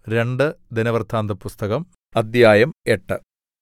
രണ്ട് ദിനവൃത്താന്തപുസ്തകം അദ്ധ്യായം എട്ട്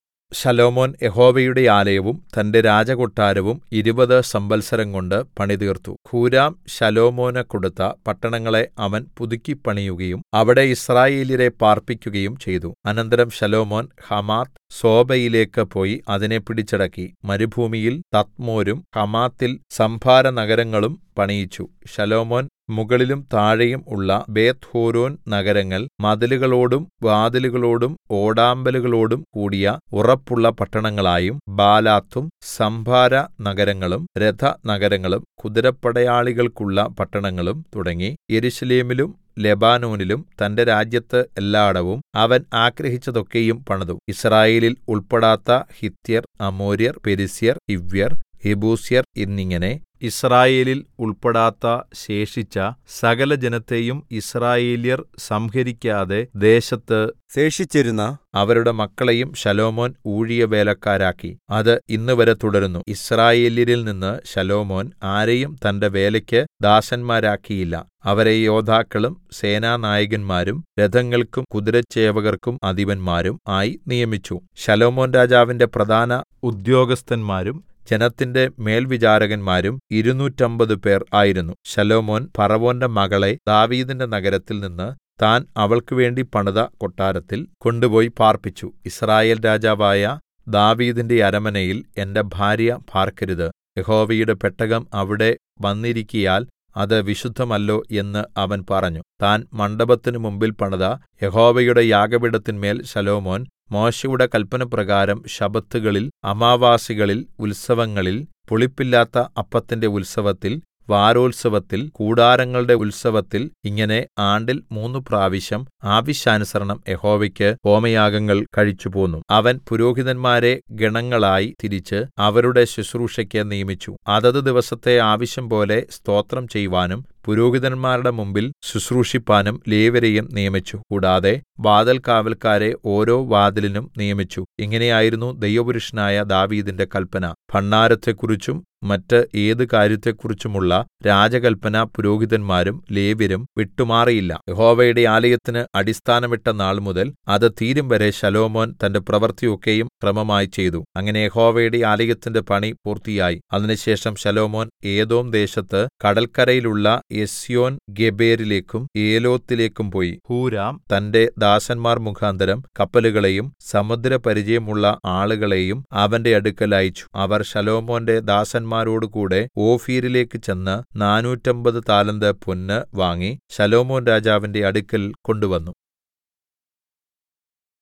ശലോമോൻ യഹോവയുടെ ആലയവും തന്റെ രാജകൊട്ടാരവും ഇരുപത് സംവത്സരംകൊണ്ട് പണിതീർത്തു ഹൂരാം ശലോമോന് കൊടുത്ത പട്ടണങ്ങളെ അവൻ പുതുക്കിപ്പണിയുകയും അവിടെ യിസ്രായേല്യരെ പാർപ്പിക്കുകയും ചെയ്തു അനന്തരം ശലോമോൻ ഹമാത്ത് സോബയിലേക്ക് പോയി അതിനെ പിടിച്ചടക്കി മരുഭൂമിയിൽ തദ്മോരും ഹമാത്തിൽ സംഭാരനഗരങ്ങളും പണിയിച്ചു ശലോമോൻ മുകളിലും താഴെയും ഉള്ള ബേത്ത്ഹോരോൻ നഗരങ്ങൾ മതിലുകളോടും വാതിലുകളോടും ഓടാമ്പലുകളോടും കൂടിയ ഉറപ്പുള്ള പട്ടണങ്ങളായും ബാലാത്തും സംഭാര നഗരങ്ങളും രഥനഗരങ്ങളും കുതിരപ്പടയാളികൾക്കുള്ള പട്ടണങ്ങളും തുടങ്ങി യെരൂശലേമിലും ലെബാനോനിലും തന്റെ രാജ്യത്ത് എല്ലാടവും അവൻ ആഗ്രഹിച്ചതൊക്കെയും പണിതു യിസ്രായേലിൽ ഉൾപ്പെടാത്ത ഹിത്യർ അമോര്യർ പെരിസ്യർ ഹിവ്യർ യെബൂസ്യർ എന്നിങ്ങനെ യിസ്രായേലിൽ ഉൾപ്പെടാത്ത ശേഷിച്ച സകലജനത്തെയും യിസ്രായേല്യർ സംഹരിക്കാതെ ദേശത്ത് ശേഷിച്ചിരുന്ന അവരുടെ മക്കളെയും ശലോമോൻ ഊഴിയവേലക്കാരാക്കി അത് ഇന്നുവരെ തുടരുന്നു യിസ്രായേല്യരിൽ നിന്ന് ശലോമോൻ ആരെയും തന്റെ വേലയ്ക്ക് ദാസന്മാരാക്കിയില്ല അവരെ യോദ്ധാക്കളും സേനാനായകന്മാരും രഥങ്ങൾക്കും കുതിരച്ചേവകർക്കും അധിപന്മാരും ആയി നിയമിച്ചു ശലോമോൻ രാജാവിന്റെ പ്രധാന ഉദ്യോഗസ്ഥന്മാരും ജനത്തിന്റെ മേൽവിചാരകന്മാരും ഇരുനൂറ്റമ്പത് പേർ ആയിരുന്നു ശലോമോൻ ഫറവോന്റെ മകളെ ദാവീദിന്റെ നഗരത്തിൽ നിന്ന് താൻ അവൾക്ക് വേണ്ടി പണിത കൊട്ടാരത്തിൽ കൊണ്ടുപോയി പാർപ്പിച്ചു യിസ്രായേൽ രാജാവായ ദാവീദിന്റെ അരമനയിൽ എന്റെ ഭാര്യ പാർക്കരുത് യഹോവയുടെ പെട്ടകം അവിടെ വന്നിരിക്കയാൽ അത് വിശുദ്ധമല്ലോ എന്ന് അവൻ പറഞ്ഞു താൻ മണ്ഡപത്തിനു മുമ്പിൽ പണിത യഹോവയുടെ യാഗപീഠത്തിന്മേൽ ശലോമോൻ മോശെയുടെ കല്പനപ്രകാരം ശബ്ബത്തുകളിൽ അമാവാസികളിൽ ഉത്സവങ്ങളിൽ പുളിപ്പില്ലാത്ത അപ്പത്തിന്റെ ഉത്സവത്തിൽ വാരോത്സവത്തിൽ കൂടാരങ്ങളുടെ ഉത്സവത്തിൽ ഇങ്ങനെ ആണ്ടിൽ മൂന്ന് പ്രാവശ്യം ആവശ്യാനുസരണം യഹോവയ്ക്ക് ഹോമയാഗങ്ങൾ കഴിച്ചുപോന്നു അവൻ പുരോഹിതന്മാരെ ഗണങ്ങളായി തിരിച്ച് അവരുടെ ശുശ്രൂഷയ്ക്ക് നിയമിച്ചു അതത് ദിവസത്തെ ആവശ്യം പോലെ സ്തോത്രം ചെയ്‌വാനും പുരോഹിതന്മാരുടെ മുമ്പിൽ ശുശ്രൂഷിപ്പാനും ലേവ്യരെയും നിയമിച്ചു കൂടാതെ വാതിൽകാവല്ക്കാരെ ഓരോ വാതിലിനും നിയമിച്ചു ഇങ്ങനെയായിരുന്നു ദൈവപുരുഷനായ ദാവീദിന്റെ കല്പന ഭണ്ഡാരത്തെക്കുറിച്ചും മറ്റ് ഏത് കാര്യത്തെക്കുറിച്ചുമുള്ള രാജകല്പന പുരോഹിതന്മാരും ലേവ്യരും വിട്ടുമാറിയില്ല യഹോവയുടെ ആലയത്തിന് അടിസ്ഥാനമിട്ട നാൾ മുതൽ അത് തീരുംവരെ ശലോമോൻ തന്റെ പ്രവൃത്തിയൊക്കെയും ക്രമമായി ചെയ്തു അങ്ങനെ യഹോവയുടെ ആലയത്തിന്റെ പണി പൂർത്തിയായി അതിനുശേഷം ശലോമോൻ ഏദോം ദേശത്ത് കടൽക്കരയിലുള്ള എസ്യോൻ ഗെബേരിലേക്കും ഏലോത്തിലേക്കും പോയി ഹൂരാം തന്റെ ദാസന്മാർ മുഖാന്തരം കപ്പലുകളെയും സമുദ്രപരിചയമുള്ള ആളുകളെയും അവന്റെ അടുക്കൽ അയച്ചു അവർ ശലോമോന്റെ ദാസന്മാരോടുകൂടെ ഓഫീരിലേക്ക് ചെന്ന് നാനൂറ്റമ്പത് താലന്ത് പൊന്ന് വാങ്ങി ശലോമോൻ രാജാവിന്റെ അടുക്കൽ കൊണ്ടുവന്നു